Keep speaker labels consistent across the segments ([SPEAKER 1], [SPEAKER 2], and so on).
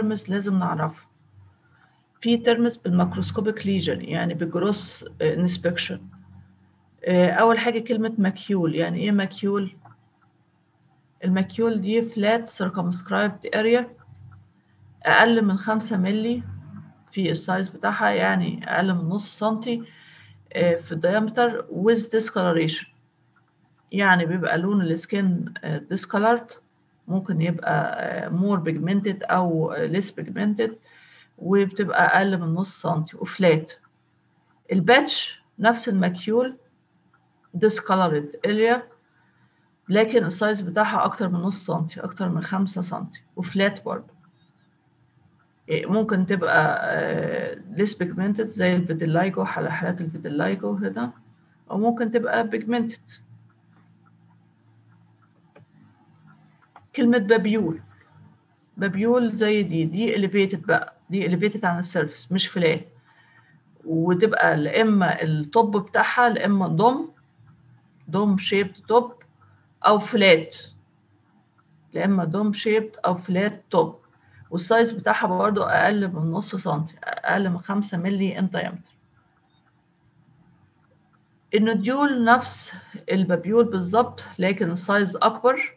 [SPEAKER 1] ترمز لازم نعرفها في ترمز بالماكروسكوبيك ليجن يعني بالجروس انسبكشن اول حاجه كلمه ماكيول يعني ايه ماكيول الماكيول دي فلات circumscribed اريا اقل من خمسة ملي في السايز بتاعها يعني اقل من نص سنتي في الديامتر with discoloration يعني بيبقى لون السكين discolored ممكن يبقى more pigmented أو less pigmented وبتبقى أقل من نص سنتي وفلات الباتش نفس الماكيول discolored area لكن السايز بتاعها أكتر من نص سنتي أكتر من خمسة سنتي وفلات برضه ممكن تبقى less pigmented زي الفيتيلايجو على حالات الفيتيلايجو هنا أو ممكن تبقى pigmented كلمة بابيول بابيول زي دي دي elevated بقى دي elevated عن السيرفس مش فلات وتبقى لا إما التوب بتاعها لا إما دوم دوم شيبد توب أو فلات لا إما دوم شيبد أو فلات توب والسايز بتاعها برضو أقل من نص سنتي أقل من خمسة ملي ان diameter النوديول نفس البابيول بالظبط لكن السايز أكبر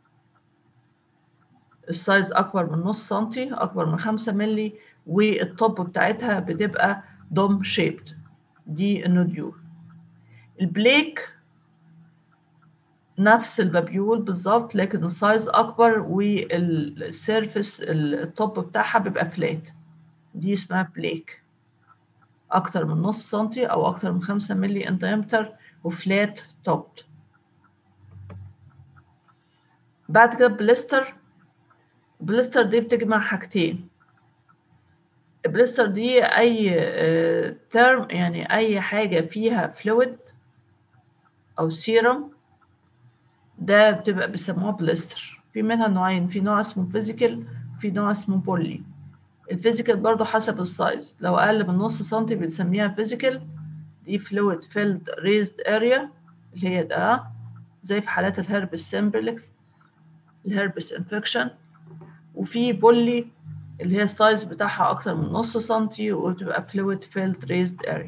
[SPEAKER 1] السايز أكبر من نص سنتي أكبر من خمسة ملي والطب بتاعتها بتبقى دوم شيبد دي النوديول البليك نفس البابيول بالظبط لكن السايز أكبر والسيرفس الطب بتاعها بيبقى فلات دي اسمها بليك أكتر من نص سنتي أو أكتر من خمسة ملي ان diameter وفلات توبد بعد كده بليستر بليستر دي بتجمع حاجتين البليستر دي أي ترم يعني أي حاجة فيها فلويد أو سيرم ده بتبقى بيسموها بليستر في منها نوعين في نوع اسمه فيزيكال في نوع اسمه بولي الفيزيكال برضو حسب السايز لو أقل من نص سنتي بنسميها فيزيكال دي فلويد فيلد ريزد اريا اللي هي ده زي في حالات الهربس سيمبلكس الهربس انفكشن وفي بولي اللي هي السايز بتاعها أكتر من نص سنتي وتبقى فلويد فيلد ريزد اريا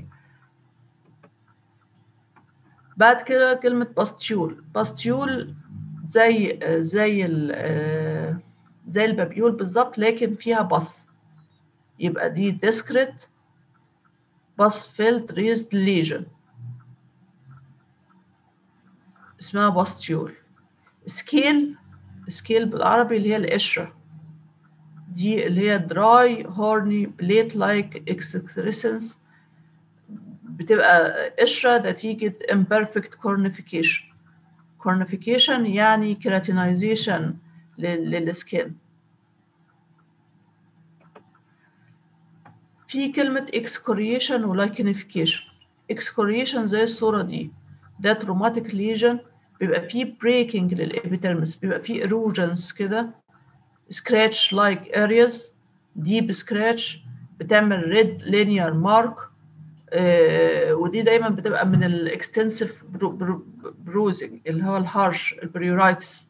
[SPEAKER 1] بعد كده كلمة باستيول باستيول زي زي ال زي البابيول بالظبط لكن فيها بص يبقى دي ديسكريت بص فيلد ريزد ليجن اسمها باستيول سكيل سكيل بالعربي اللي هي القشرة دي اللي هي دراي هورني بليت لايك اكسكريسنس بتبقى قشرة نتيجة imperfect cornification cornification يعني keratinization للسكين في كلمة excoriation و lichenification excoriation زي الصورة دي ده traumatic lesion بيبقى فيه breaking للإبيدرمس بيبقى فيه erosions كده scratch like areas deep scratch بتعمل red linear mark آه ودي دايما بتبقى من الاكستنسيف بروزنج اللي هو الهارش البريورايتس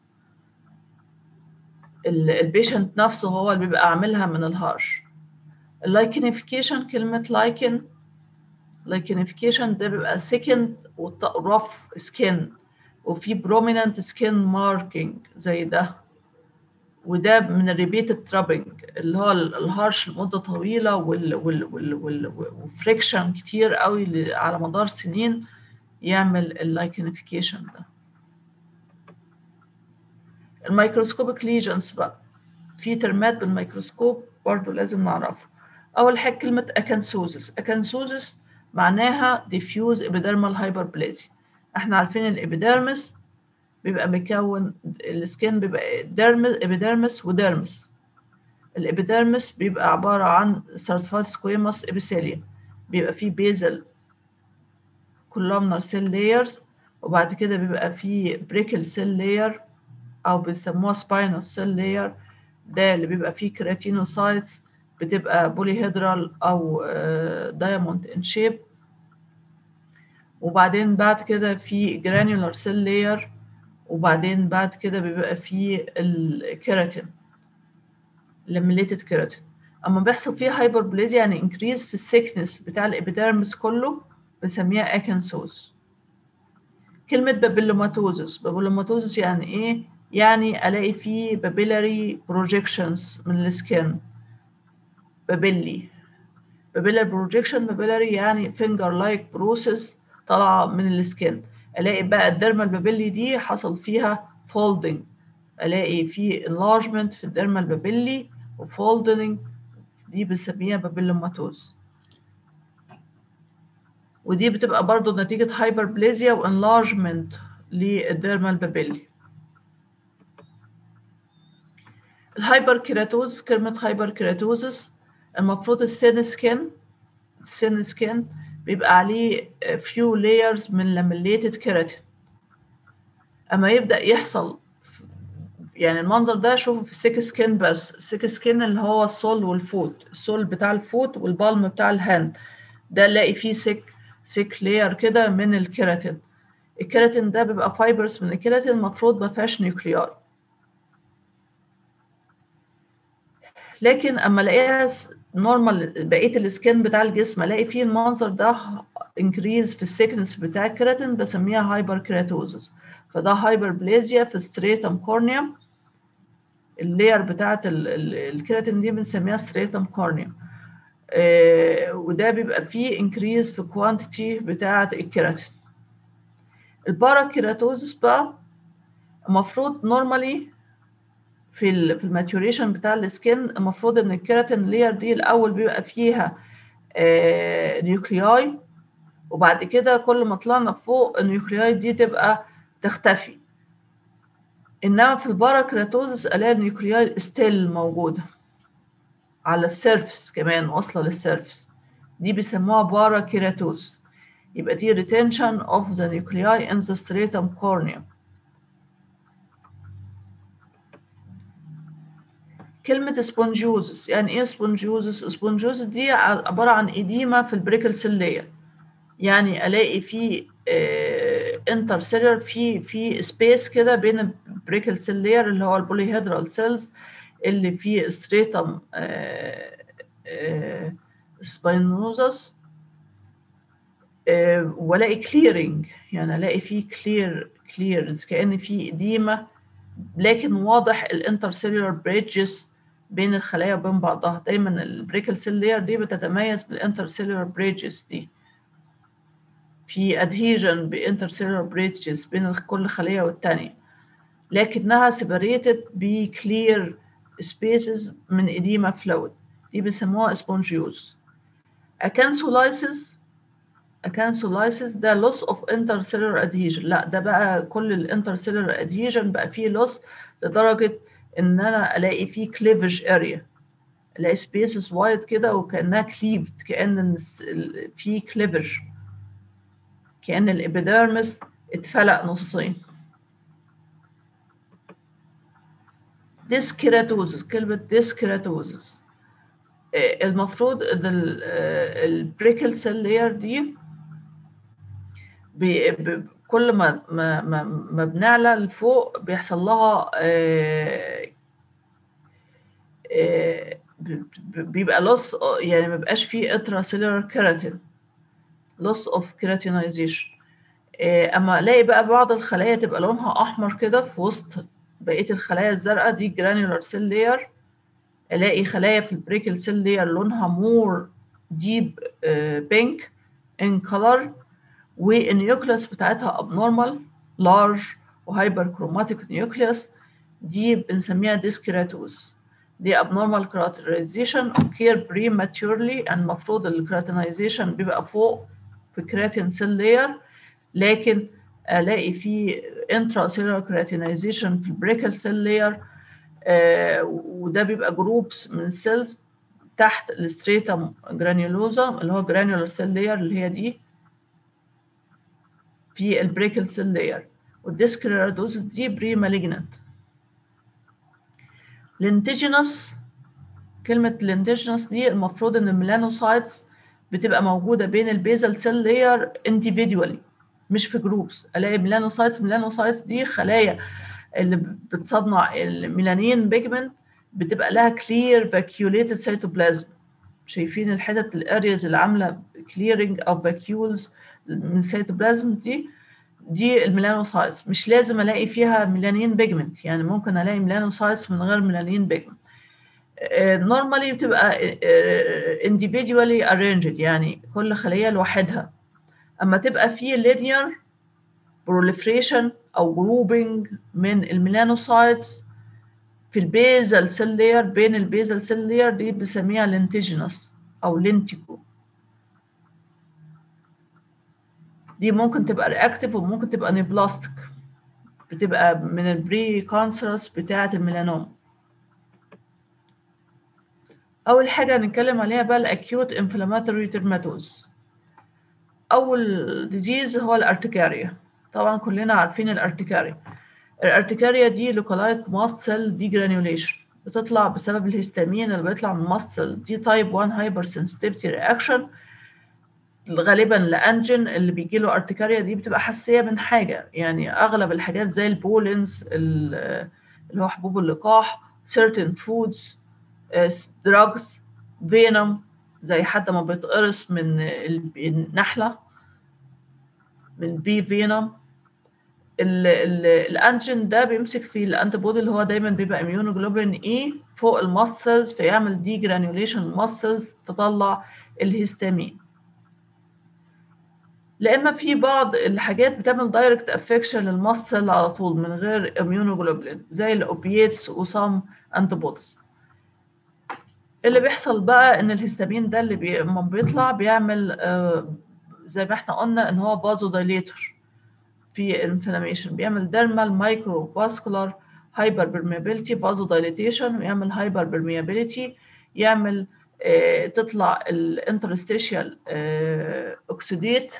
[SPEAKER 1] البيشنت نفسه هو اللي بيبقى عاملها من الهارش اللايكنيفيكيشن كلمة لايكن لايكنيفيكيشن ده بيبقى سكند رف سكين وفي بروميننت سكين ماركينج زي ده وده من الريبيتد ترابنج اللي هو الهارش لمدة طويلة وال وال وال وال وفريكشن كتير قوي على مدار سنين يعمل اللايكنيفيكيشن ده الميكروسكوبيك ليجنز بقى في ترمات بالميكروسكوب برضو لازم نعرفها أول حاجة كلمة أكنسوزس أكنسوزس معناها diffuse epidermal hyperplasia احنا عارفين الإبيديرمس بيبقى مكون السكين بيبقى ديرمس ابيديرمس وديرمس الابيديرمس بيبقى عبارة عن stratified squamous epithelium بيبقى فيه بيزل columnar cell layers وبعد كده بيبقى فيه بريكل cell layer أو بيسموها spinous cell layer ده اللي بيبقى فيه كراتينوسايتس بتبقى بوليهيدرال أو دايموند ان شيب وبعدين بعد كده في جرانيولار سيل لاير وبعدين بعد كده بيبقى فيه الكيراتين لاميليتد كيراتين اما بيحصل فيه هايبربليزيا يعني انكريز في السيكنس بتاع الابيديرمس كله بنسميها اكنسوس كلمة بابيلوماتوزس بابيلوماتوزس يعني ايه؟ يعني الاقي فيه بابيلاري بروجيكشنز من السكن بابيلي بابيلار بروجيكشن بابيلاري يعني فينجر لايك بروسيس طالعه من السكن الاقي بقى الديرمال بابيلي دي حصل فيها فولدنج الاقي في enlargement في الديرمال بابيلي وفولدنج دي بنسميها بابيلوماتوز ودي بتبقى برضو نتيجة هايبربليزيا وانلارجمنت للديرمال بابيلي الهايبر كيراتوز كلمة هايبر كيراتوزس المفروض السين سكين السين سكين بيبقى عليه few layers من لاميليتد كيراتين اما يبدأ يحصل يعني المنظر ده شوفه في السيك سكين بس السيك سكين اللي هو السول والفوت السول بتاع الفوت والبالم بتاع الهاند ده نلاقي فيه سيك سيك لاير كده من الكيراتين الكيراتين ده بيبقى فايبرز من الكيراتين المفروض ما فيهاش نيوكليار لكن اما الاقيها نورمال بقيه السكين بتاع الجسم الاقي فيه المنظر ده انكريز في السيكنس بتاع الكيراتين بسميها هايبر كيراتوزس فده هايبربليزيا في ستريتم كورنيوم اللاير بتاعت الكيراتين دي بنسميها ستريتم كورنيوم آه وده بيبقى فيه انكريز في كوانتيتي بتاعت الكيراتين الباراكيراتوزس بقى المفروض نورمالي في ال في الماتوريشن بتاع السكين المفروض ان الكيراتين لاير دي الاول بيبقى فيها آه نيوكلياي وبعد كده كل ما طلعنا فوق النيوكلياي دي تبقى تختفي انما في الباراكراتوزس الاقي النيوكلياي ستيل موجوده على السيرفس كمان واصله للسيرفس دي بيسموها باراكيراتوز يبقى دي retention of the nuclei in the stratum corneum كلمة سبونجوزس يعني ايه سبونجوزس؟ سبونجوزس دي عبارة عن إديمة في البريكل سيلية يعني ألاقي في انتر سيلر في في سبيس كده بين البريكل سيلير اللي هو البوليهيدرال سيلز اللي فيه ستريتم سباينوزس والاقي كليرنج يعني الاقي فيه كلير كلير كأن في إديمة لكن واضح الانترسيلولار بريدجز بين الخلايا وبين بعضها دايما البريكل سيل دي بتتميز بالانترسيلولار بريدجز دي في ادهيجن بانترسيلولار بريدجز بين كل خليه والتانية لكنها سيبريتد بكلير سبيسز من اديما فلويد دي بيسموها سبونجيوز اكانسولايسيس اكانسولايسيس ده loss of intercellular adhesion لا ده بقى كل الانترسيلولار adhesion بقى فيه loss لدرجة ان انا الاقي فيه cleavage area الاقي spaces wide كده وكأنها cleaved كأن في cleavage كأن الابيديرمس اتفلق نصين ديسكيراتوزس كلمة ديسكيراتوزس المفروض ان البريكل سيل لاير دي بي بي كل ما ما ما, ما بنعلى لفوق بيحصل لها آه آه بيبقى لوس يعني ما بيبقاش فيه انترا سيلولار كيراتين لوس اوف كيراتينايزيشن اما الاقي بقى بعض الخلايا تبقى لونها احمر كده في وسط بقيه الخلايا الزرقاء دي جرانيولار سيل لاير الاقي خلايا في البريكل سيل لاير لونها مور ديب بينك ان كلر والنيوكليوس بتاعتها abnormal large وهايبر كروماتيك نيوكليوس دي بنسميها ديسكراتوز دي abnormal كراتينايزيشن occur prematurely المفروض الكراتينايزيشن بيبقى فوق في كراتين سيل لاير لكن الاقي في intracellular كراتينايزيشن في البريكل سيل لاير آه وده بيبقى جروبس من السيلز تحت الستريتم جرانيولوزا اللي هو جرانيولار سيل لاير اللي هي دي في البريكل سيل لاير والديسكريرادوز دي بري مالجنت لينتيجينس كلمة لينتيجينس دي المفروض ان الميلانوسايتس بتبقى موجودة بين البيزل سيل لاير individually مش في جروبس الاقي ميلانوسايتس ميلانوسايتس دي خلايا اللي بتصنع الميلانين بيجمنت بتبقى لها كلير فاكيوليتد سيتوبلازم شايفين الحتت الارياز اللي عامله كليرنج او فاكيولز من السيتوبلازم دي دي الميلانوسايتس مش لازم الاقي فيها ميلانين بيجمنت يعني ممكن الاقي ميلانوسايتس من غير ميلانين بيجمنت نورمالي بتبقى individually arranged يعني كل خليه لوحدها اما تبقى في linear proliferation او grouping من الميلانوسايتس في البيزل سيل لاير بين البيزل سيل لاير دي بنسميها لينتيجينس او لينتيكو دي ممكن تبقى رياكتيف وممكن تبقى نيبلاستيك بتبقى من البري كانسرس بتاعة الميلانوم أول حاجة هنتكلم عليها بقى الأكيوت انفلاماتوري ديرماتوز أول ديزيز هو الارتكاريا طبعا كلنا عارفين الارتكاريا الارتكاريا دي لوكالايزد ماست سيل دي جرانيوليشن بتطلع بسبب الهستامين اللي بيطلع من ماست سيل دي تايب 1 هايبر سنسيتيفيتي رياكشن غالبا لانجن اللي بيجي له ارتكاريا دي بتبقى حساسيه من حاجه يعني اغلب الحاجات زي البولنز اللي هو حبوب اللقاح certain foods drugs venom زي حد ما بيتقرص من النحله من بي فينوم الانجين ده بيمسك في الانتي بودي اللي هو دايما بيبقى اميونوجلوبولين اي فوق الماسلز فيعمل دي جرانيوليشن الماسلز تطلع الهستامين لا اما في بعض الحاجات بتعمل دايركت افكشن للماسل على طول من غير اميونوجلوبولين زي الاوبييتس وسام انتي بوديز اللي بيحصل بقى ان الهستامين ده اللي بي... لما بيطلع بيعمل آه زي ما احنا قلنا ان هو فازو دايليتر في الانفلاميشن بيعمل ديرمال مايكرو فاسكولار هايبر برميابيليتي فازو دايليتيشن ويعمل هايبر برميابيليتي يعمل آه تطلع الانترستيشيال آه اوكسيديت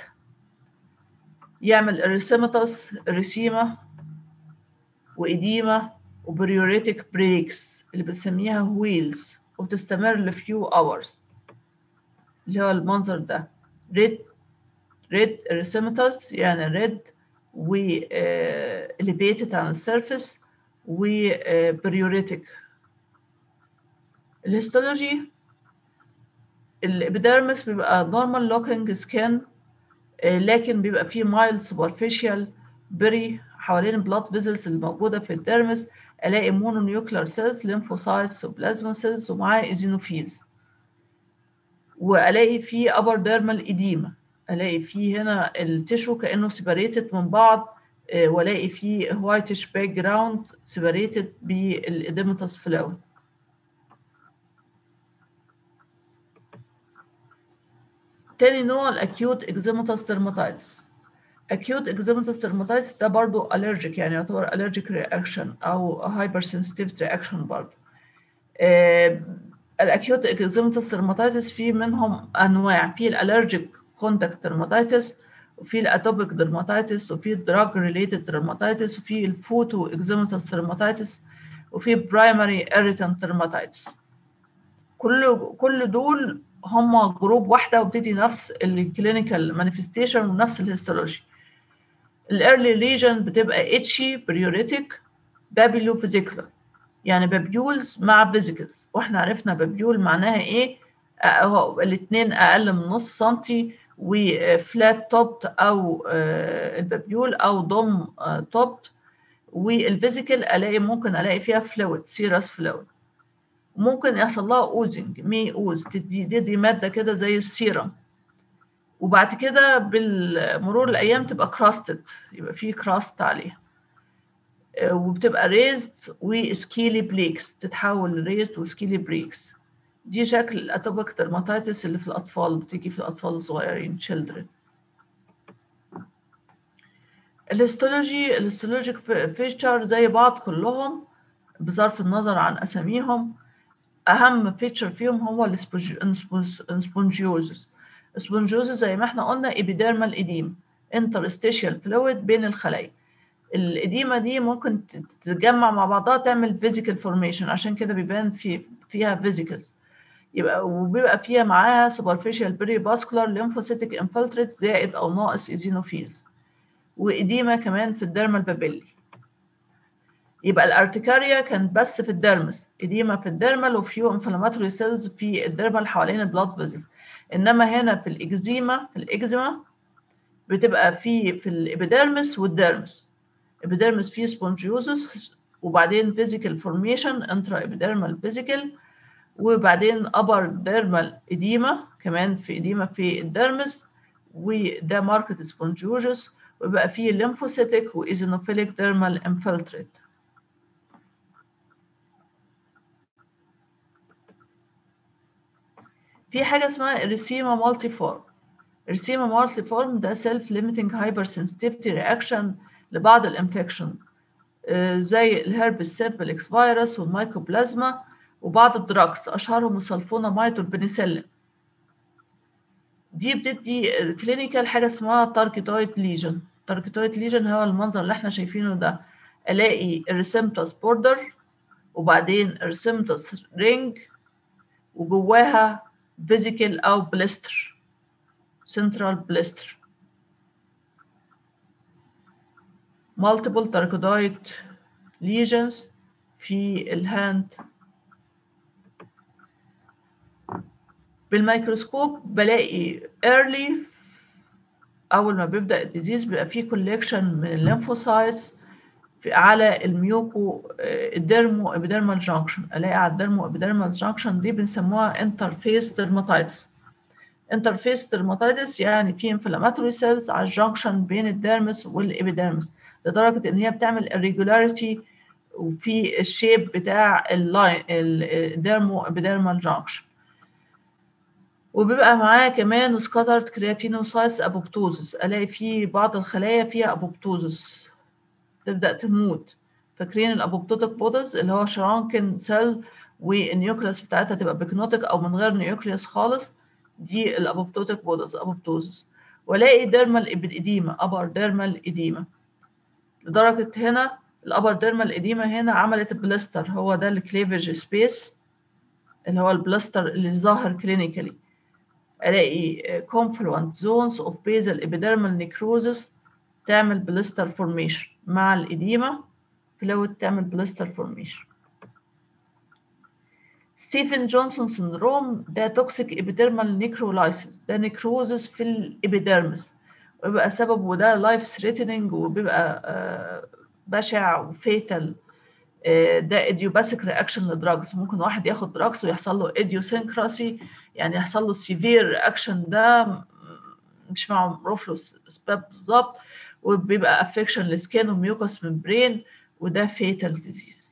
[SPEAKER 1] يعمل اريسيماتوس اريسيما وإديمة وبريوريتك بريكس اللي بنسميها ويلز وبتستمر لفيو اورز اللي هو المنظر ده ريد ريد اريسيماتوس يعني ريد و elevated عن السيرفيس و بريوريتك الهيستولوجي الابيديرمس بيبقى نورمال لوكينج سكين لكن بيبقى فيه مايلد سوبرفيشال بري حوالين البلاد فيزلز اللي موجوده في الديرمس الاقي مونونيوكلر سيلز ليمفوسايتس وبلازما سيلز ومعاه ايزينوفيلز والاقي فيه ابر ديرمال ايديما الاقي فيه هنا التشو كانه سيبريتد من بعض والاقي فيه وايتش باك جراوند سيبريتد بالاديمتس فلويد تاني نوع الاكيوت اكزيماتوس ديرماتايتس acute eczematous dermatitis ده برضو allergic يعني يعتبر allergic reaction أو hyper sensitive reaction برضو الاكيوت eczematous dermatitis في منهم أنواع في الالرجيك contact dermatitis وفي الاتوبيك dermatitis وفي drug related dermatitis وفي الفوتو eczematous dermatitis وفي primary irritant dermatitis كل كل دول هم جروب واحدة وبتدي نفس الكلينيكال مانيفستيشن ونفس الهيستولوجي الايرلي ليجن بتبقى اتشي بريوريتك بابيلو فيزيكولا يعني بابيولز مع فيزيكلز واحنا عرفنا بابيول معناها ايه هو الاثنين اقل من نص سنتي وفلات توبت او البابيول او ضم توبت والفيزيكال الاقي ممكن الاقي فيها فلويد سيرس فلويد ممكن يحصل لها اوزنج مي اوز تدي دي, دي ماده كده زي السيرم وبعد كده بالمرور الايام تبقى كراستد يبقى في كراست عليها وبتبقى ريزد وسكيلي بليكس تتحول لريزد وسكيلي بريكس دي شكل الاتوبيك درماتيتس اللي في الاطفال بتيجي في الاطفال الصغيرين children الهيستولوجي الهيستولوجيك فيتشر زي بعض كلهم بصرف النظر عن اساميهم اهم فيتشر فيهم هو السبونجيوزس السبونجيوزس زي ما احنا قلنا ايبيديرمال ايديم انترستيشيال فلويد بين الخلايا الاديمه دي ممكن تتجمع مع بعضها تعمل فيزيكال فورميشن عشان كده بيبان في فيها فيزيكلز يبقى وبيبقى فيها معاها سوبرفيشال بري باسكولار ليمفوسيتك انفلتريت زائد او ناقص ايزينوفيلز واديمه كمان في الديرمال بابيلي يبقى الارتكاريا كانت بس في الديرمس اديما في الديرمال وفيو انفلاماتوري سيلز في الديرمال حوالين البلاد فيزلز انما هنا في الاكزيما في الاكزيما بتبقى في في الابيديرمس والديرمس ابيديرمس فيه سبونجيوزس وبعدين فيزيكال فورميشن انترا ابيديرمال فيزيكال وبعدين ابر ديرمال اديما كمان في اديما في الديرمس وده ماركت سبونجيوزس ويبقى فيه ليمفوسيتك وايزينوفيليك ديرمال انفلتريت في حاجه اسمها اريسيما مالتي فورم اريسيما مالتي فورم ده سيلف ليميتنج هايبر سنسيتيفيتي رياكشن لبعض الانفكشنز زي الهربس سيمبلكس فيروس والمايكوبلازما وبعض الدراكس اشهرهم السلفونامايد والبنسلين دي بتدي كلينيكال حاجه اسمها تاركيتويد ليجن تاركيتويد ليجن هو المنظر اللي احنا شايفينه ده الاقي الريسمتس بوردر وبعدين الريسمتس رينج وجواها فيزيكال او بلستر سنترال بلستر multiple taracodoid lesions في الهاند بالميكروسكوب بلاقي early اول ما بيبدا الديزيز بيبقى فيه كوليكشن من الليمفوسايتس على الميوكو الديرمو ابيديرمال جانكشن الاقي على الديرمو ابيديرمال جانكشن دي بنسموها انترفيس ديرماتايتس انترفيس ديرماتايتس يعني في انفلاماتوري سيلز على الجانكشن بين الديرمس والابيديرمس لدرجه ان هي بتعمل irregularity وفي الشيب بتاع اللاين الديرمو ابيديرمال جانكشن وبيبقى معاه كمان سكاترد كرياتينوسايتس ابوبتوزس الاقي في بعض الخلايا فيها ابوبتوزس تبدا تموت فاكرين الابوبتوتيك بودز اللي هو شرانكن سيل والنيوكليوس بتاعتها تبقى بيكنوتيك او من غير نيوكليوس خالص دي الابوبتوتيك بودز ابوبتوزس والاقي ديرمال اديما ابر ديرمال اديما لدرجه هنا الابر ديرمال اديما هنا عملت بلاستر هو ده الكليفج سبيس اللي هو البلاستر اللي ظاهر كلينيكالي الاقي confluent zones of basal epidermal necrosis تعمل بلاستر فورميشن مع الإديمة فلويد تعمل بلاستر فورميشن ستيفن جونسون سندروم ده توكسيك ابيديرمال نيكرولايسيس ده نيكروزس في الابيديرمس ويبقى سببه ده لايف ثريتنينج وبيبقى بشع وفيتال ده ايديوباثيك رياكشن لدراجز ممكن واحد ياخد دراجز ويحصل له ايديوسينكراسي يعني يحصل له سيفير رياكشن ده مش معروف له اسباب بالظبط وبيبقى افكشن لسكين وميوكس ممبرين وده فيتال ديزيز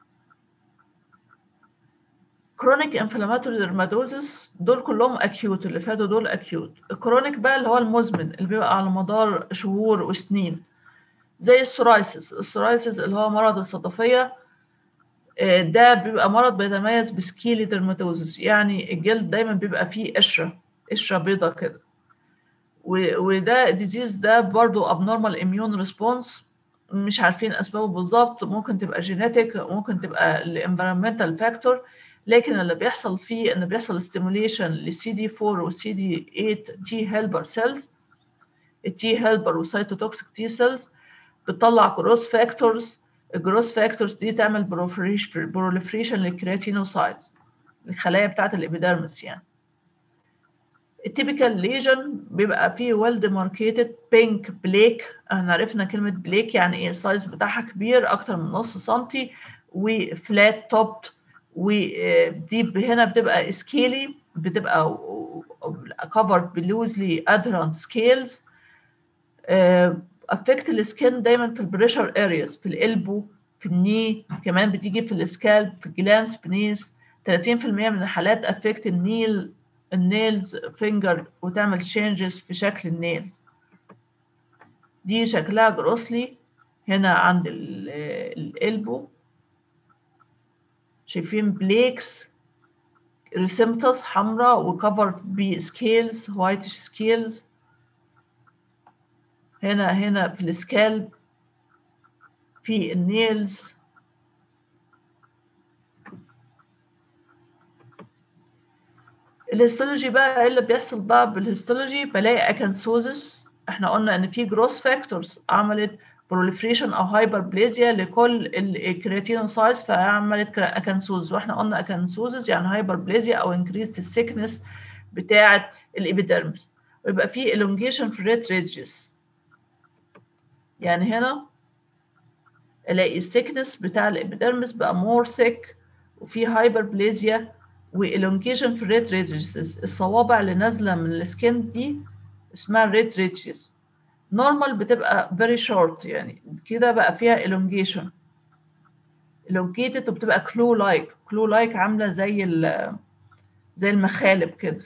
[SPEAKER 1] كرونيك انفلاماتوري ديرماتوزس دول كلهم اكيوت اللي فاتوا دول اكيوت الكرونيك بقى اللي هو المزمن اللي بيبقى على مدار شهور وسنين زي السورايسيس السورايسيس اللي هو مرض الصدفيه ده بيبقى مرض بيتميز بسكيلي ديرماتوزس يعني الجلد دايما بيبقى فيه قشره قشره بيضه كده وده الديزيز ده برضو abnormal immune response مش عارفين اسبابه بالظبط ممكن تبقى جينيتك ممكن تبقى الانفيرمنتال فاكتور لكن اللي بيحصل فيه ان بيحصل ستيموليشن للسي دي 4 والسي دي 8 تي هيلبر سيلز التي هيلبر والسيتوتوكسيك تي سيلز بتطلع جروث فاكتورز الجروث فاكتورز دي تعمل بروليفريشن للكرياتينوسايتس الخلايا بتاعت الابيديرمس يعني التيبيكال ليجن بيبقى فيه ويل ديماركيتد بينك بليك احنا عرفنا كلمه بليك يعني ايه السايز بتاعها كبير اكتر من نص سنتي وفلات توبت ودي هنا بتبقى سكيلي بتبقى covered بلوزلي adherent scales افكت السكين دايما في البريشر ارياز في القلبو في الني كمان بتيجي في السكالب في الجلانس بنيز 30% من الحالات افكت النيل النيلز فينجر وتعمل changes في شكل النيلز دي شكلها جروسلي هنا عند القلبو شايفين بليكس ريسمتس حمراء وكفرد بسكيلز وايتش سكيلز هنا هنا في السكالب في النيلز الهيستولوجي بقى ايه اللي بيحصل بقى بالهيستولوجي بلاقي اكنسوزس احنا قلنا ان في جروس فاكتورز عملت proliferation او هايبربليزيا لكل الكرياتينوسايتس فعملت اكنسوز واحنا قلنا اكنسوزز يعني هايبربليزيا او انكريست السيكنس بتاعه الابيدرمس ويبقى في elongation في الريت ريدجز يعني هنا الاقي السيكنس بتاع الابيدرمس بقى مور ثيك وفي هايبربليزيا والونجيشن في الريت ريدجز الصوابع اللي نازله من السكين دي اسمها الريت ريدجز نورمال بتبقى very short يعني كده بقى فيها elongation elongated وبتبقى كلو لايك كلو لايك عامله زي زي المخالب كده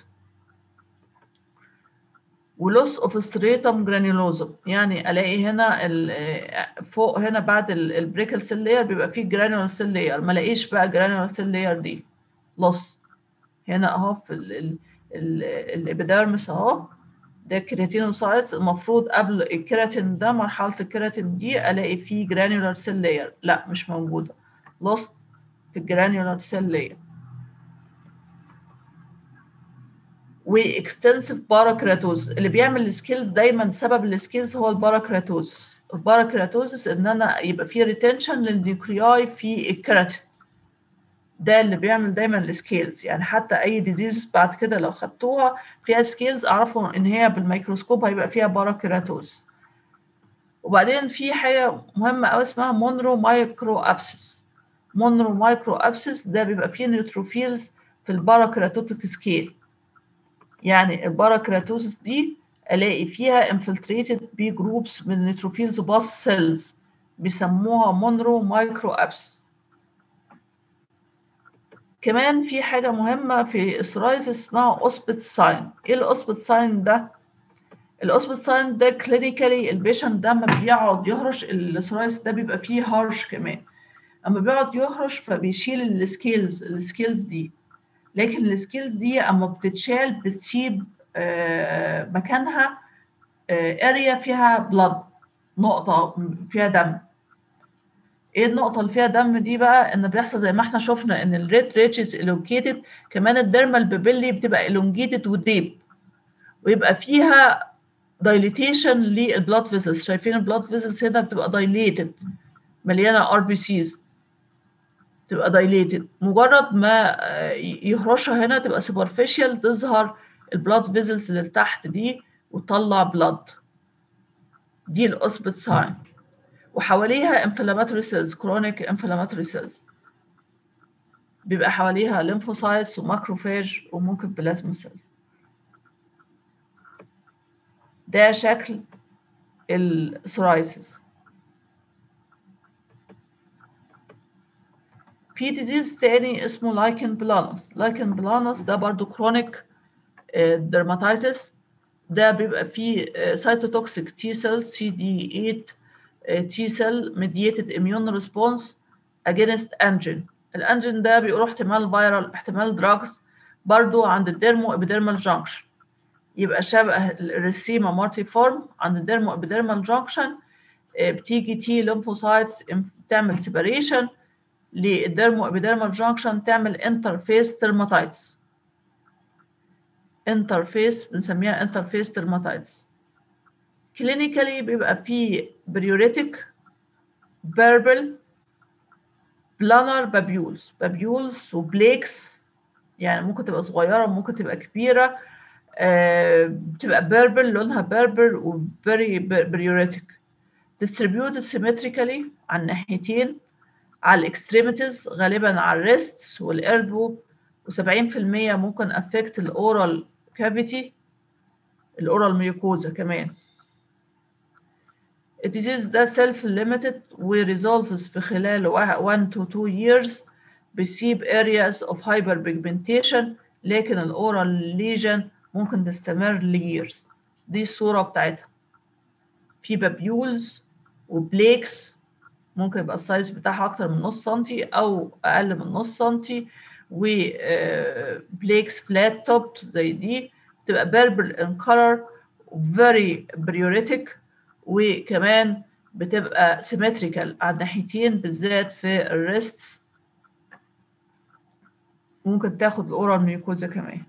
[SPEAKER 1] ولوس اوف ستريتم جرانيولوزم يعني الاقي هنا فوق هنا بعد البريكل سيل لاير بيبقى فيه جرانيول سيل لاير ما الاقيش بقى جرانيول سيل لاير دي لوس هنا اهو في الابيدرمس اهو ده كيراتينوسايتس المفروض قبل الكيراتين ده مرحله الكيراتين دي الاقي فيه جرانيولار سيل لاير لا مش موجوده لوست في الجرانيولار سيل لاير واكستنسيف باراكراتوز اللي بيعمل السكيلز دايما سبب السكيلز هو الباراكراتوز الباراكراتوزس ان انا يبقى في ريتنشن للنيوكلياي في الكيراتين ده اللي بيعمل دايما السكيلز يعني حتى اي ديزيز بعد كده لو خدتوها فيها سكيلز اعرفوا ان هي بالميكروسكوب هيبقى فيها باراكيراتوز وبعدين في حاجه مهمه قوي اسمها مونرو مايكرو ابسس مونرو مايكرو ابسس ده بيبقى فيه نيوتروفيلز في الباراكيراتوتيك سكيل يعني الباراكيراتوزس دي الاقي فيها انفلتريتد بي جروبس من النيوتروفيلز باس سيلز بيسموها مونرو مايكرو ابسس كمان في حاجة مهمة في السرايز اسمها أوسبت ساين إيه الأوسبت ساين ده؟ الأوسبت ساين ده كلينيكالي البيشنت ده لما بيقعد يهرش السرايز ده بيبقى فيه هارش كمان أما بيقعد يهرش فبيشيل السكيلز السكيلز دي لكن السكيلز دي أما بتتشال بتسيب آه مكانها اريا فيها بلاد نقطة فيها دم ايه النقطة اللي فيها دم دي بقى ان بيحصل زي ما احنا شفنا ان الريت ريتشز الونجيتد كمان الديرمال بيبلي بتبقى الونجيتد وديب ويبقى فيها دايليتيشن للبلاد فيزلز شايفين البلاد فيزلز هنا بتبقى دايليتد مليانة ار بي سيز تبقى دايليتد مجرد ما يهرشها هنا تبقى سوبرفيشال تظهر البلاد فيزلز اللي تحت دي وتطلع بلاد دي الاوسبت ساين وحواليها inflammatory cells chronic inflammatory cells بيبقى حواليها lymphocytes وماكروفاج وممكن بلازما سيلز ده شكل السورايسيس في ديزيز تاني اسمه لايكن بلانوس لايكن بلانوس ده برضو كرونيك درماتيتس ده بيبقى فيه سايتوتوكسيك تي سيلز سي دي 8 T cell mediated immune response against antigen الانجين ده بيقولوا احتمال فيرال احتمال دراجز برضو عند الديرمو ابيديرمال جانكشن يبقى شبه الريسيما مارتي فورم عند الديرمو ابيديرمال جانكشن بتيجي تي ليمفوسايتس تعمل سيبريشن للديرمو ابيديرمال جانكشن تعمل انترفيس ترماتايتس انترفيس بنسميها انترفيس ترماتايتس كلينيكالي بيبقى فيه بريوريتك بيربل بلانر بابيولز بابيولز وبليكس يعني ممكن تبقى صغيره وممكن تبقى كبيره آه بتبقى بيربل لونها بيربل وفيري بريوريتك distributed symmetrically على الناحيتين على الاكستريميتيز غالبا على الريستس والاربو و70% ممكن افكت الاورال كافيتي الاورال ميوكوزا كمان الديزيز ده سيلف ليميتد وريزولفز في خلال 1 to 2 years بيسيب areas of hyperpigmentation لكن الاورال ليجن ممكن تستمر ليرز دي الصورة بتاعتها في بابيولز وبليكس ممكن يبقى السايز بتاعها أكتر من نص سنتي أو أقل من نص سنتي وبليكس فلات توب زي دي تبقى بيربل ان كولر very بريوريتك وكمان بتبقى سيمتريكال على الناحيتين بالذات في الريست ممكن تاخد الاورال ميوكوزا كمان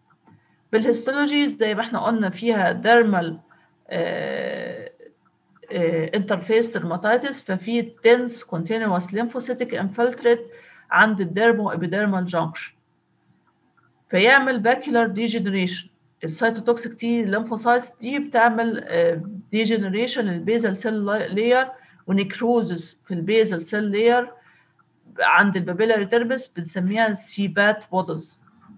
[SPEAKER 1] بالهيستولوجي زي ما احنا قلنا فيها ديرمال انترفيس dermatitis ففي dense continuous lymphocytic infiltrate عند الديرمو ابيديرمال جانكشن فيعمل باكيولار ديجنريشن السيتوتوكسيك تي ليمفوسايتس دي بتعمل ديجنريشن للبيزل سيل لاير ونكروزس في البيزل سيل لاير عند البابيلاري تربس بنسميها سيبات بودز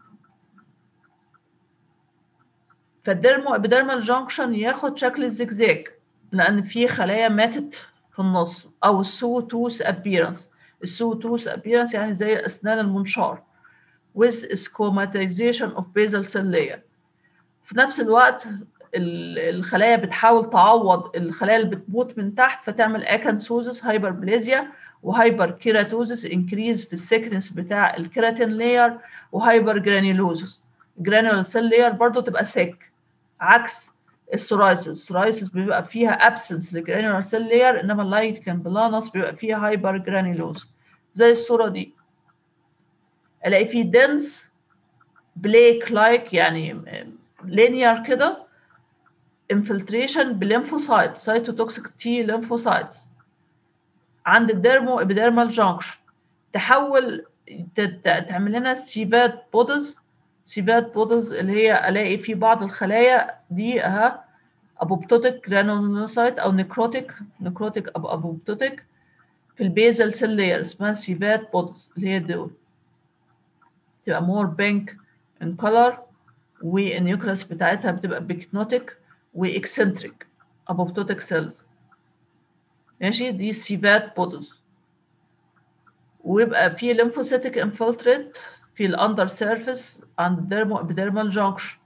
[SPEAKER 1] فالديرمو ابيديرمال جانكشن ياخد شكل الزجزاج لان في خلايا ماتت في النص او السو توث ابيرنس السو توث ابيرنس يعني زي اسنان المنشار with schematization of basal cell layer في نفس الوقت الخلايا بتحاول تعوض الخلايا اللي بتموت من تحت فتعمل اكانسوزس هايبربليزيا وهايبر كيراتوزس انكريز في السكنس بتاع الكيراتين لاير وهايبر جرانيولوزس جرانيول سيل لاير برضه تبقى سيك عكس السورايسيس السورايسيس بيبقى فيها ابسنس لجرانيولار سيل لاير انما اللايكن بلانس بيبقى فيها هايبر جرانيولوز زي الصوره دي الاقي فيه دنس بليك لايك يعني لينير كده انفلتريشن بليمفوسايت سايتوتوكسيك تي ليمفوسايتس عند الديرمو ابيديرمال جانكشن تحول تعمل لنا سيبات بودز سيبات بودز اللي هي الاقي في بعض الخلايا دي اها ابوبتوتيك جرانولوسايت او نكروتيك نكروتيك او ابوبتوتيك في البيزل سيل لاير اسمها سيبات بودز اللي هي دول تبقى مور بينك ان كولر والنيوكلاس بتاعتها بتبقى بيكنوتيك واكسنتريك ابوبتوتيك سيلز ماشي دي سيبات بودز ويبقى في ليمفوسيتك انفلتريت في الاندر سيرفيس عند الديرمو ابيديرمال جانكشن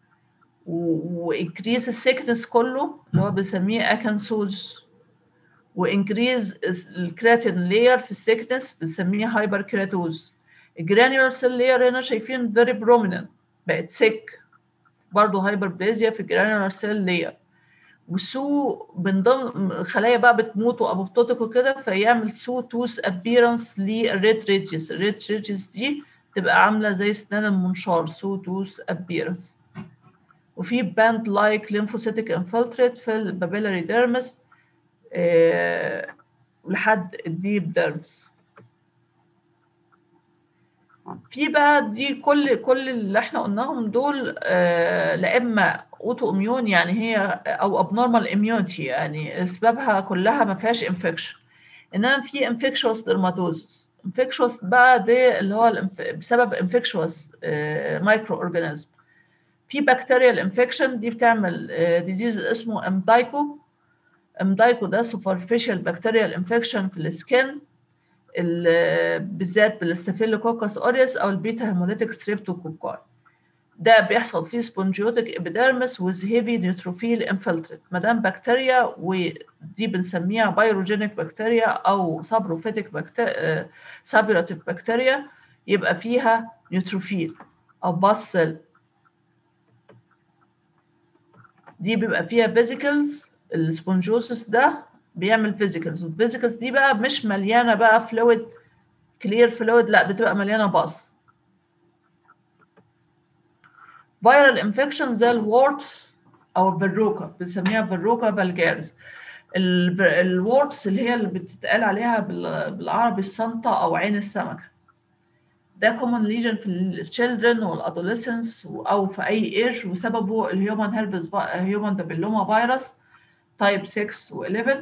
[SPEAKER 1] وانكريز السيكنس كله اللي هو بنسميه اكنسوز وانكريز الكراتين لاير في السيكنس بنسميه هايبر كيراتوز الجرانيولار سيل لاير هنا شايفين فيري بروميننت بقت سيك برضه هايبر بليزيا في الجرانيولار سيل لاير والسو من ضمن خلايا بقى بتموت وابوبتوتيك وكده فيعمل سو توث ابيرنس للريد ريدجز الريد ريدجز دي تبقى عامله زي اسنان المنشار سو توث ابيرنس وفي باند لايك ليمفوسيتك انفلتريت في البابيلاري ديرمس آه لحد الديب ديرمس في بقى دي كل كل اللي احنا قلناهم دول آه لا اما اوتو اميون يعني هي او ابنورمال اميونتي يعني اسبابها كلها ما فيهاش انفكشن انما في انفكشوس ديرماتوزس انفكشوس بقى ده اللي هو بسبب انفكشوس مايكرو اورجانيزم في بكتيريال انفكشن دي بتعمل ديزيز اسمه امدايكو امدايكو ده سوبرفيشال بكتيريال انفكشن في السكين بالذات بالاستافيلوكوكس اوريوس او البيتا هيموليتيك ستريبتوكوكاي ده بيحصل فيه سبونجيوتيك ابيديرمس ويز هيفي نيوتروفيل انفلتريت ما دام بكتيريا ودي بنسميها بايروجينيك بكتيريا او سابروفيتيك بكتيريا سابيراتيف بكتيريا يبقى فيها نيوتروفيل او باسل دي بيبقى فيها فيزيكلز السبونجوسس ده بيعمل فيزيكلز والفيزيكلز دي بقى مش مليانه بقى فلويد كلير فلويد لا بتبقى مليانه باص فيرال انفكشن زي الوورتس او الفروكا بنسميها فروكا فالجارز الوورتس اللي هي اللي بتتقال عليها بالعربي السنطة او عين السمكة ده كومن ليجن في الشيلدرن والادوليسنس او في اي ايج وسببه الهيومن هيربس هيومن بابيلوما فيروس تايب 6 و11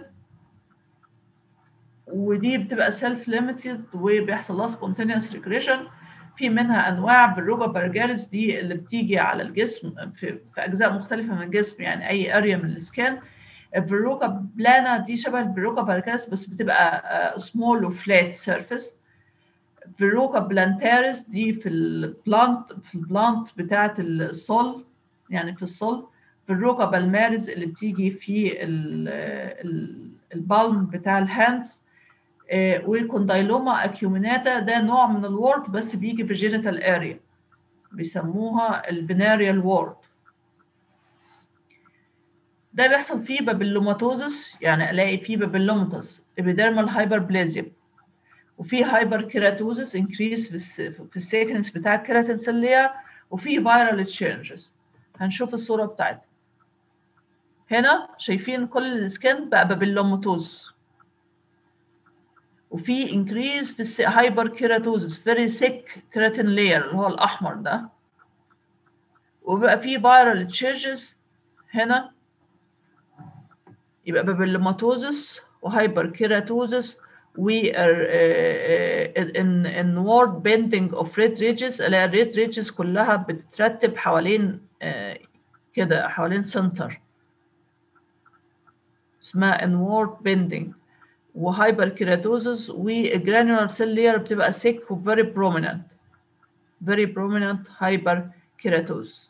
[SPEAKER 1] ودي بتبقى سيلف ليميتد وبيحصل لها سبونتينيوس ريجريشن في منها انواع بالروجا بارجاريس دي اللي بتيجي على الجسم في, في اجزاء مختلفه من الجسم يعني اي اريا من السكان الفيروكا بلانا دي شبه الفيروكا بارجاريس بس بتبقى سمول وفلات سيرفيس فيروكا بلانتاريس دي في البلانت في البلانت بتاعه الصل يعني في الصل فيروكا بالمارز اللي بتيجي في البالم بتاع الهاندز وكوندايلوما اكيوميناتا ده نوع من الورد بس بيجي في الجينيتال اريا بيسموها البناريال وورد ده بيحصل فيه بابيلوماتوزس يعني الاقي فيه بابيلوماتوس ابيديرمال هايبربلازيا وفي هايبر كيراتوزس انكريس في في السيكنس بتاع الكيراتين سيليا وفي فيرال تشينجز هنشوف الصوره بتاعتها هنا شايفين كل السكن بقى بابيلوماتوز وفي انكريز في الهايبر كيراتوزس فيري ثيك كيراتين لاير اللي هو الاحمر ده وبقى في فيرال تشيرجز هنا يبقى بابيلوماتوزس وهايبر كيراتوزس و ان انورد بيندنج اوف ريد ريدجز اللي هي الريد ريدجز كلها بتترتب حوالين uh, كده حوالين سنتر اسمها انورد بيندنج وهايبر كيراتوزس والجرانولار سيل لير بتبقى سيك وفيري بروميننت very prominent hyperkeratosis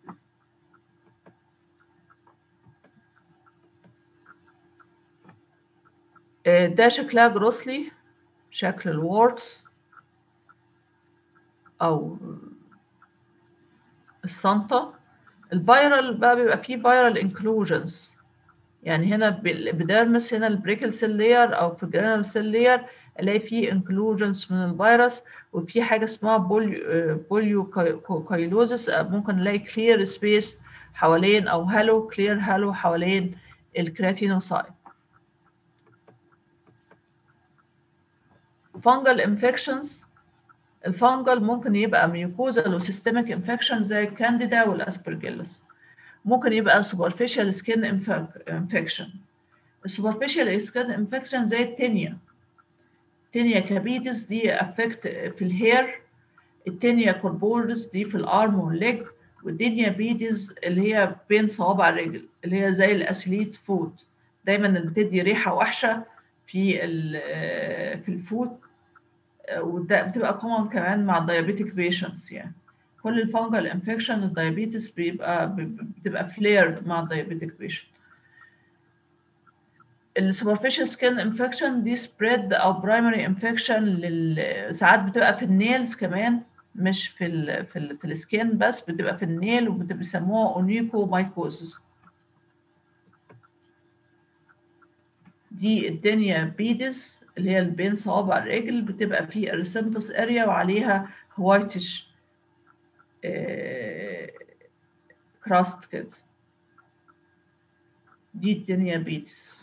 [SPEAKER 1] ده شكلها جروسلي شكل الوردز او الصنطة الفيرال بقى بيبقى فيه فيرال انكلوجنز يعني هنا بالابيديرمس هنا البريكل سيل لير او في الجرانال سيل لير الاقي فيه انكلوجنز من الفيروس وفي حاجه اسمها بوليو بوليو كايلوزس ممكن نلاقي كلير سبيس حوالين او هالو كلير هالو حوالين الكرياتينوسايت فانجل انفكشنز الفانجل ممكن يبقى ميوكوزال وسيستميك انفكشن زي الكانديدا والاسبرجيلس ممكن يبقى superficial skin infection السوبرفيشال سكين انفكشن زي التينيا التينيا كابيتس دي افكت في الهير التينيا كوربورس دي في الارم والليج والدينيا بيدز اللي هي بين صوابع الرجل اللي هي زي الاسليت فود دايما بتدي ريحه وحشه في في الفود وده بتبقى كومن كمان مع الدايابيتيك بيشنتس يعني كل الفانجل انفكشن الدايابيتس بيبقى بتبقى فلير مع الدايابيتيك بيشنت السوبرفيشال سكين انفكشن دي سبريد او برايمري انفكشن لل... ساعات بتبقى في النيلز كمان مش في ال في ال في السكين بس بتبقى في النيل وبيسموها اونيكو مايكوزس دي الدنيا بيدس اللي هي بين صوابع الرجل بتبقى في اريثمتس اريا وعليها وايتش كراست كده دي الدنيا بيدس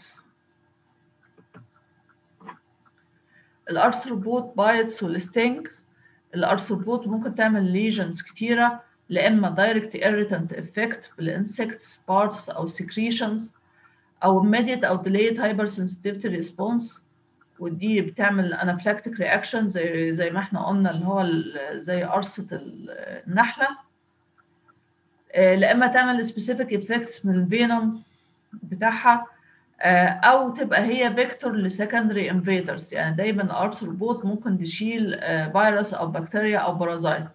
[SPEAKER 1] الارثروبوت بايتس والستينج الارثروبوت ممكن تعمل ليجنز كتيرة لا اما دايركت irritant افكت بالانسكتس بارتس او secretions او immediate او delayed hypersensitivity response ودي بتعمل انافلاكتيك رياكشن زي زي ما احنا قلنا اللي هو زي قرصة النحلة لا اما تعمل specific effects من الفينوم بتاعها او تبقى هي فيكتور لسكندري انفيدرز يعني دايما الارثروبوت ممكن تشيل فيروس او بكتيريا او بارازايت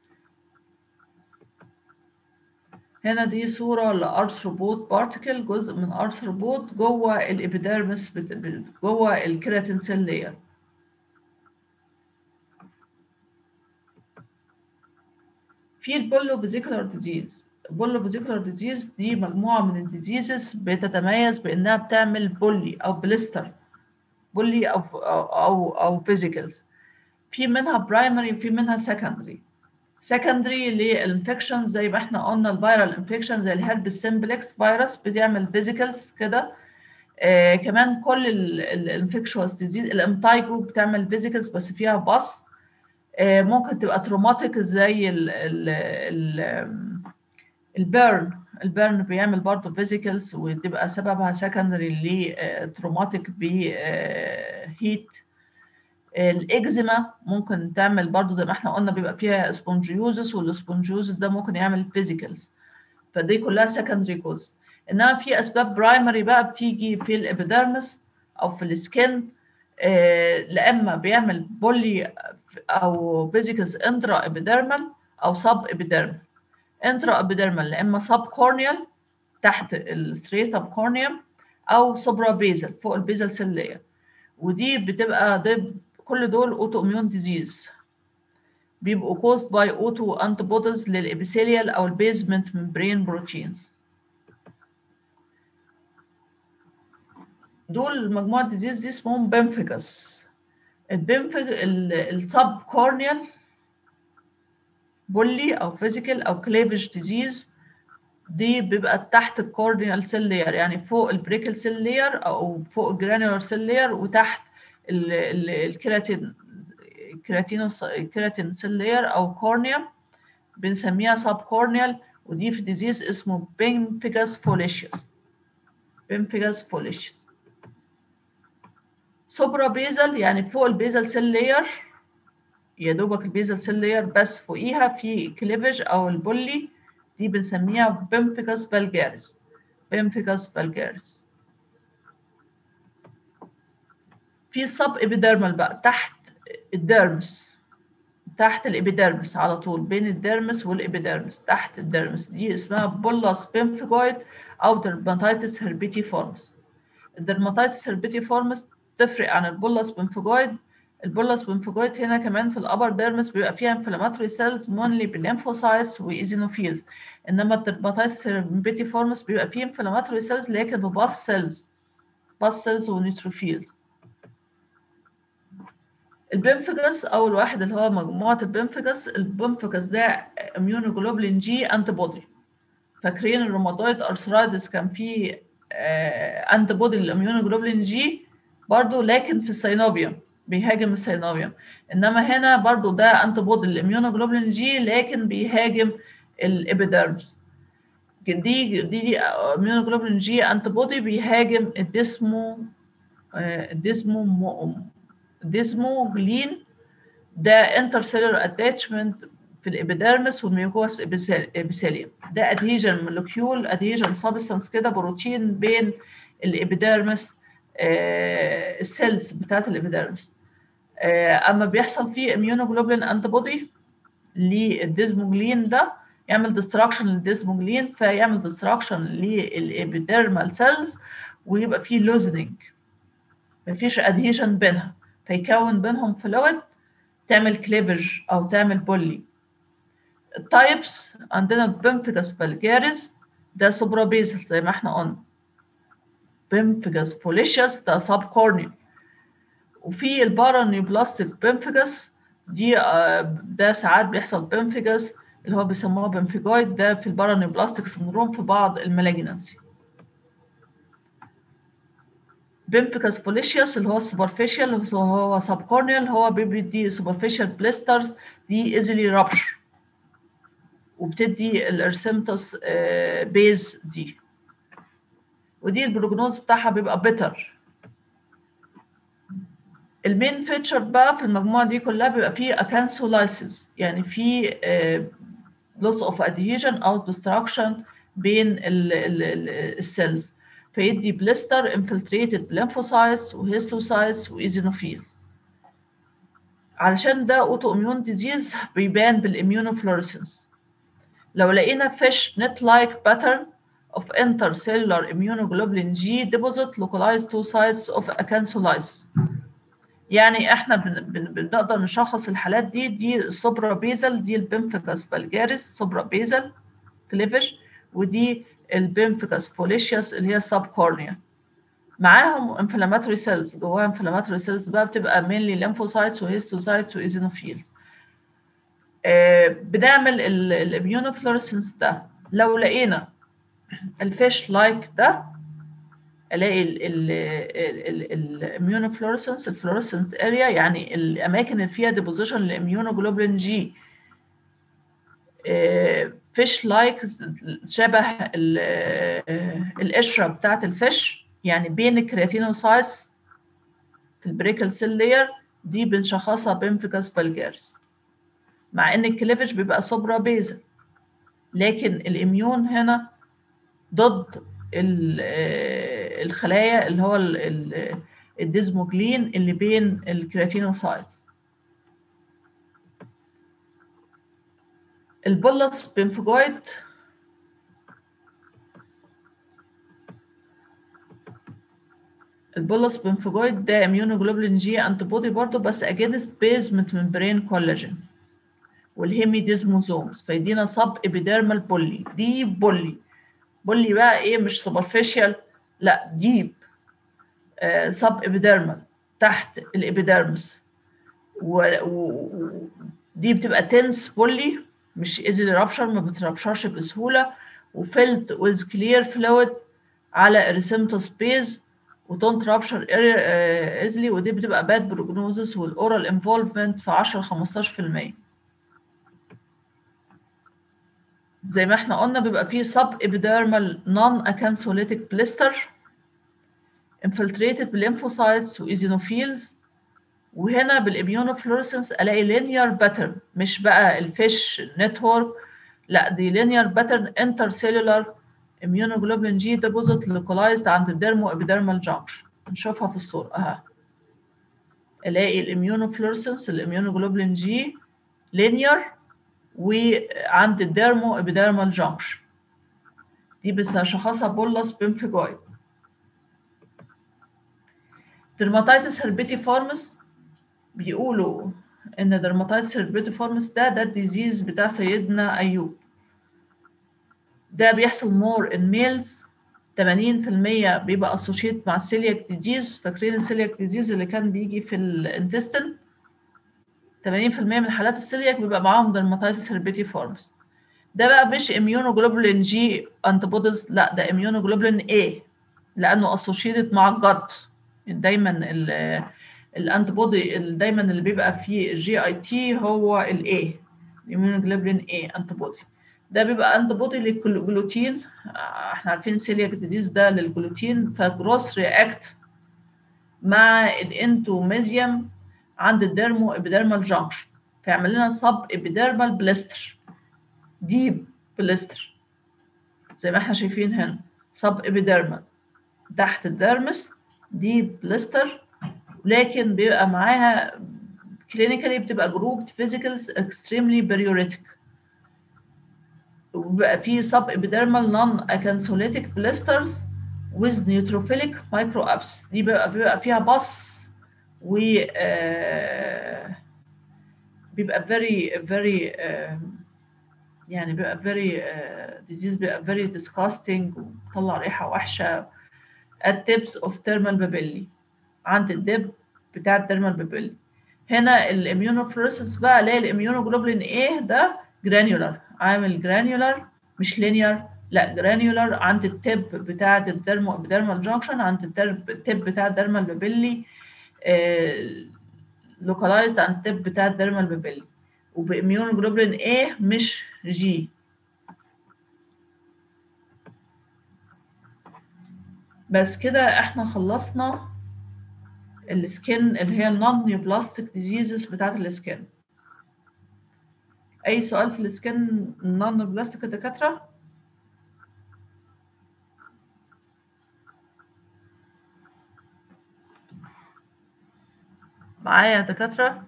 [SPEAKER 1] هنا دي صورة لأرثروبوت بارتكل جزء من أرثروبوت جوه الإبيديرمس جوه الكيراتين سيل لاير في البولو فيزيكولار ديزيز البولو فيزيكولار ديزيز دي مجموعة من الديزيزز بتتميز بإنها بتعمل بولي أو بليستر بولي أو أو أو فيزيكالز في منها برايمري وفي منها سكندري سكندري للانفكشن زي ما احنا قلنا الفيرال انفكشن زي الهرب سيمبلكس فيروس بتعمل فيزيكالز كده آه كمان كل الانفكشوس ديزيز الامتايجو بتعمل فيزيكالز بس فيها باص آه ممكن تبقى تروماتيك زي ال ال ال البيرن البيرن بيعمل برضه فيزيكالز وتبقى سببها سكندري لتروماتيك بهيت الاكزيما ممكن تعمل برضه زي ما احنا قلنا بيبقى فيها سبونجيوزس والسبونجيوزس ده ممكن يعمل فيزيكالز فدي كلها سكندري كوز انما في اسباب برايمري بقى بتيجي في الابيديرمس او في السكن آه لا اما بيعمل بولي او فيزيكالز انترا ابيديرمال او سب ابيديرمال انترا ابيديرمال لا اما سب كورنيال تحت الستريتم كورنيوم او سوبرا بيزل فوق البيزل سيل لاير ودي بتبقى ده كل دول اوتو اميون ديزيز بيبقوا كوست باي اوتو انتي بوديز للابيثيليال او البيزمنت ممبرين بروتينز دول مجموعه ديزيز دي اسمهم بنفيكس البنفيك السب كورنيال بولي او فيزيكال او كليفج ديزيز دي بيبقى تحت الكورنيال سيل لير يعني فوق البريكل سيل لير او فوق الجرانيولار سيل لير وتحت الكيراتين الكيراتين الكيراتين سيل لير او كورنيا بنسميها سب كورنيال ودي في ديزيز اسمه بيمفيجاس فوليشيوس بيمفيجاس فوليشيوس سوبرا بيزل يعني فوق البيزل سيل لير يا دوبك البيزل سيل لير بس فوقيها في كليفج او البولي دي بنسميها بيمفيكاس فالجاريس بيمفيكاس فالجاريس في سب ابيديرمال بقى تحت الديرمس تحت الابيديرمس على طول بين الديرمس والابيديرمس تحت الديرمس دي اسمها بولاس بيمفيجويد او درماتيتس هربيتي فورمس الدرماتيتس هربيتي فورمس تفرق عن البولاس بيمفيجويد البولاس بيمفيجويد هنا كمان في الابر ديرمس بيبقى فيها انفلاماتوري سيلز مونلي بالليمفوسايتس وايزينوفيلز انما الدرماتيتس هربيتي فورمس بيبقى فيه انفلاماتوري سيلز لكن بباس سيلز باس سيلز ونيوتروفيلز البنفجس اول واحد اللي هو مجموعه البنفجس البنفجس ده اميونوجلوبولين جي انتي بودي فاكرين الروماتويد ارثرايتس كان فيه انتي بودي للاميونوجلوبولين جي برضو لكن في السينوبيوم بيهاجم السينوبيوم انما هنا برضو ده انتي بودي للاميونوجلوبولين جي لكن بيهاجم الابيديرمس دي دي دي اميونوجلوبولين جي انتي بودي بيهاجم الديسمو الديسمو ديزموجلين ده انترسيلر اتاتشمنت في الابيديرمس والميوكوس ابيثيليوم ده ادهيجن مولكيول ادهيجن سبستانس كده بروتين بين الابيديرمس آه السيلز بتاعت الابيديرمس آه اما بيحصل فيه اميونوجلوبولين انتي بودي للديزموجلين ده يعمل ديستراكشن للديزموجلين فيعمل ديستراكشن للابيديرمال سيلز ويبقى فيه لوزنينج مفيش ادهيجن بينها فيكون بينهم فلويد تعمل كليفج او تعمل بولي التايبس عندنا بيمفيجاس فالجاريس ده سوبرا بيزل زي ما احنا قلنا بيمفيجاس فوليشيوس ده سب كورنيال وفي البارانيوبلاستيك بيمفيجاس دي ده ساعات بيحصل بيمفيجاس اللي هو بيسموها بيمفيجويد ده في البارانيوبلاستيك سندروم في بعض المالجنسي بيمفيكاس فوليشيوس اللي هو السوبرفيشال اللي هو سب كورنيال هو بيدي سوبرفيشال بليسترز دي ايزلي رابشر وبتدي الارسمتس بيز دي ودي البروجنوز بتاعها بيبقى بيتر المين فيتشر بقى في المجموعه دي كلها بيبقى فيه اكانسولايسيس يعني في لوس اوف ادهيجن او ديستراكشن بين السيلز فيدي بليستر انفلتريتد بليمفوسايتس وهيستوسايتس وايزينوفيلز علشان ده اوتو اميون ديزيز بيبان بالاميونوفلوريسنس لو لقينا فيش نت لايك باترن of intercellular immunoglobulin G deposit localized to sites of acantholysis يعني احنا بن بن بنقدر نشخص الحالات دي دي السوبرا بيزل دي البنفيكاس فالجاريس سوبرا بيزل كليفش ودي البيمفيكاس فوليشيوس اللي هي سب كورنيا معاهم انفلاماتوري سيلز جواها انفلاماتوري سيلز بقى بتبقى مينلي ليمفوسايتس وهيستوسايتس وايزينوفيلز آه بنعمل الاميونوفلوريسنس ده لو لقينا الفيش لايك ده الاقي الاميونوفلوريسنس الفلوريسنت اريا يعني الاماكن اللي فيها ديبوزيشن للاميونوجلوبولين جي فيش لايك شبه القشره بتاعت الفيش يعني بين الكرياتينوسايتس في البريكل سيل لير دي بنشخصها بيمفيكاس فالجارس مع ان الكليفج بيبقى سوبرا بيزل لكن الاميون هنا ضد الخلايا اللي هو الديزموجلين اللي بين الكرياتينوسايت البولس بيمفجويد البولس بيمفجويد ده اميونوجلوبولين جي انتي بودي برضه بس اجينست بيزمنت ممبرين كولاجين والهيمي ديزموزومز فيدينا سب ابيديرمال بولي دي بولي بولي بقى ايه مش سوبرفيشال لا ديب آه سب ابيديرمال تحت الابيديرمس ودي و... بتبقى تنس بولي مش ايزلي رابشر ما بترابشرش بسهوله وفيلد with clear fluid على erythematous base ودونت رابشر ايزلي ودي بتبقى باد بروجنوزس والاورال انفولفمنت في 10 15% زي ما احنا قلنا بيبقى فيه سب ابيديرمال نون اكانسوليتيك بليستر انفلتريتد بالليمفوسايتس وايزينوفيلز وهنا بالاميونوفلورسنس الاقي لينير باترن مش بقى الفيش نتورك لا دي لينير باترن انتر سيلولار immunoglobulin G deposit localized عند الديرمو ابيديرمال جانكشن نشوفها في الصورة اها الاقي الاميونوفلورسنس الاميونوجلوبولين جي لينير وعند الديرمو ابيديرمال جانكشن دي بس هشخصها بولس بيمفيجويد درماتيتس هربيتيفورمس بيقولوا ان درماتيتس هربيتيفورمس ده ده الديزيز بتاع سيدنا ايوب ده بيحصل مور ان ميلز 80% بيبقى اسوشيت مع السيلياك ديزيز فاكرين السيلياك ديزيز اللي كان بيجي في الانتستين 80% من حالات السيلياك بيبقى معاهم درماتيتس هربيتيفورمس ده بقى مش اميونوجلوبولين جي انتبوديز لا ده اميونوجلوبولين اي لانه اسوشيتد مع الجد دايما الانتبودي دايما اللي بيبقى فيه الجي اي تي هو الاي الاميونوجلوبولين اي انتبودي ده بيبقى انتي بودي للجلوتين احنا عارفين سيلياك ديزيز ده للجلوتين فجروس رياكت مع الانتوميزيوم عند الديرمو ابيديرمال جانكشن فيعمل لنا سب ابيديرمال بليستر ديب بليستر زي ما احنا شايفين هنا سب ابيديرمال تحت الديرمس ديب بليستر لكن بيبقى معاها كلينيكالي بتبقى جروب فيزيكالز اكستريملي بيريوريتك وبيبقى فيه سب ابيديرمال نون اكانسوليتيك بليسترز with neutrophilic microabs دي بيبقى, بيبقى فيها بص و آه بيبقى very very آه يعني بيبقى very آه disease بيبقى very disgusting وطلع ريحة وحشة at tips of thermal papilli عند الدب بتاع الترمال بابيلي هنا الاميونوفلورسنس بقى اللي هي الاميونوجلوبولين ايه ده جرانيولار عامل جرانيولار مش لينير لا جرانيولار عند التب بتاعة الدرمو ابيديرمال جانكشن عند التب بتاع الدرمال بابيلي لوكالايزد عند التب بتاع الدرمال بابيلي وباميون جلوبولين ايه مش جي بس كده احنا خلصنا السكن اللي هي النون نيوبلاستيك ديزيزز بتاعت السكن اي سؤال في السكن نون نيوبلاستيك يا دكاتره معايا يا دكاتره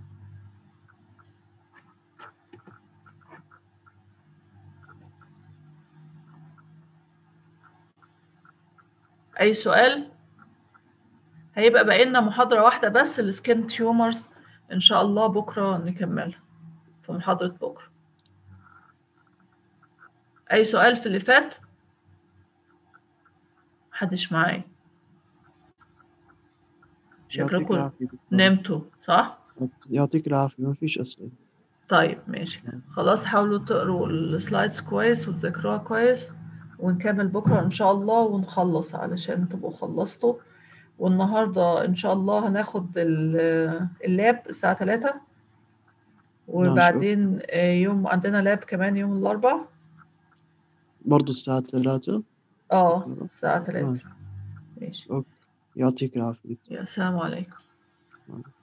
[SPEAKER 1] اي سؤال هيبقى باقي لنا محاضره واحده بس السكين تيومرز ان شاء الله بكره نكملها في محاضره بكره اي سؤال في اللي فات محدش معايا
[SPEAKER 2] يعطيك
[SPEAKER 1] شكلكم
[SPEAKER 2] العافية دكتور.
[SPEAKER 1] نمتوا صح
[SPEAKER 2] يعطيك العافية ما فيش أسئلة
[SPEAKER 1] طيب ماشي خلاص حاولوا تقروا السلايدز كويس وتذاكروها كويس ونكمل بكرة إن شاء الله ونخلص علشان تبقوا خلصتوا والنهاردة إن شاء الله هناخد ال- اللاب الساعة 3 وبعدين آه، يوم عندنا لاب كمان يوم الأربع
[SPEAKER 2] برضو الساعة ثلاثة
[SPEAKER 1] اه الساعة 3
[SPEAKER 2] ماشي.
[SPEAKER 1] ماشي
[SPEAKER 2] يعطيك العافية
[SPEAKER 1] يا سلام عليكم
[SPEAKER 2] دكتور.